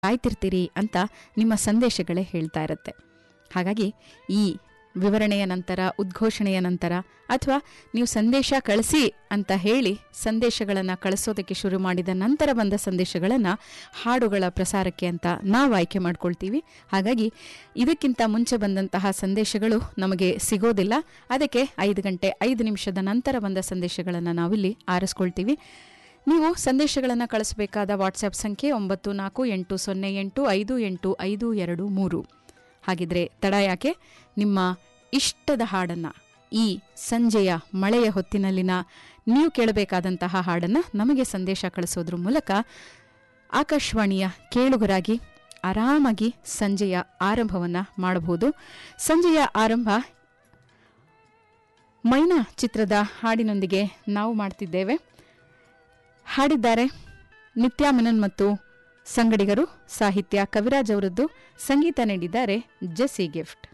ಕಾಯ್ತಿರ್ತೀರಿ ಅಂತ ನಿಮ್ಮ ಸಂದೇಶಗಳೇ ಹೇಳ್ತಾ ಇರುತ್ತೆ ಹಾಗಾಗಿ ಈ ವಿವರಣೆಯ ನಂತರ ಉದ್ಘೋಷಣೆಯ ನಂತರ ಅಥವಾ ನೀವು ಸಂದೇಶ ಕಳಿಸಿ ಅಂತ ಹೇಳಿ ಸಂದೇಶಗಳನ್ನು ಕಳಿಸೋದಕ್ಕೆ ಶುರು ಮಾಡಿದ ನಂತರ ಬಂದ ಸಂದೇಶಗಳನ್ನು ಹಾಡುಗಳ ಪ್ರಸಾರಕ್ಕೆ ಅಂತ ನಾವು ಆಯ್ಕೆ ಮಾಡ್ಕೊಳ್ತೀವಿ ಹಾಗಾಗಿ ಇದಕ್ಕಿಂತ ಮುಂಚೆ ಬಂದಂತಹ ಸಂದೇಶಗಳು ನಮಗೆ ಸಿಗೋದಿಲ್ಲ ಅದಕ್ಕೆ ಐದು ಗಂಟೆ ಐದು ನಿಮಿಷದ ನಂತರ ಬಂದ ಸಂದೇಶಗಳನ್ನು ನಾವಿಲ್ಲಿ ಆರಿಸ್ಕೊಳ್ತೀವಿ ನೀವು ಸಂದೇಶಗಳನ್ನು ಕಳಿಸಬೇಕಾದ ವಾಟ್ಸ್ಆ್ಯಪ್ ಸಂಖ್ಯೆ ಒಂಬತ್ತು ನಾಲ್ಕು ಎಂಟು ಸೊನ್ನೆ ಎಂಟು ಐದು ಎಂಟು ಐದು ಎರಡು ಮೂರು ಹಾಗಿದ್ರೆ ತಡ ಯಾಕೆ ನಿಮ್ಮ ಇಷ್ಟದ ಹಾಡನ್ನು ಈ ಸಂಜೆಯ ಮಳೆಯ ಹೊತ್ತಿನಲ್ಲಿನ ನೀವು ಕೇಳಬೇಕಾದಂತಹ ಹಾಡನ್ನು ನಮಗೆ ಸಂದೇಶ ಕಳಿಸೋದ್ರ ಮೂಲಕ ಆಕಾಶವಾಣಿಯ ಕೇಳುಗರಾಗಿ ಆರಾಮಾಗಿ ಸಂಜೆಯ ಆರಂಭವನ್ನು ಮಾಡಬಹುದು ಸಂಜೆಯ ಆರಂಭ ಮೈನಾ ಚಿತ್ರದ ಹಾಡಿನೊಂದಿಗೆ ನಾವು ಮಾಡ್ತಿದ್ದೇವೆ ಹಾಡಿದ್ದಾರೆ ನಿತ್ಯಾ ಮೆನನ್ ಮತ್ತು ಸಂಗಡಿಗರು ಸಾಹಿತ್ಯ ಕವಿರಾಜ್ ಅವರದ್ದು ಸಂಗೀತ ನೀಡಿದ್ದಾರೆ ಜೆಸ್ಸಿ ಗಿಫ್ಟ್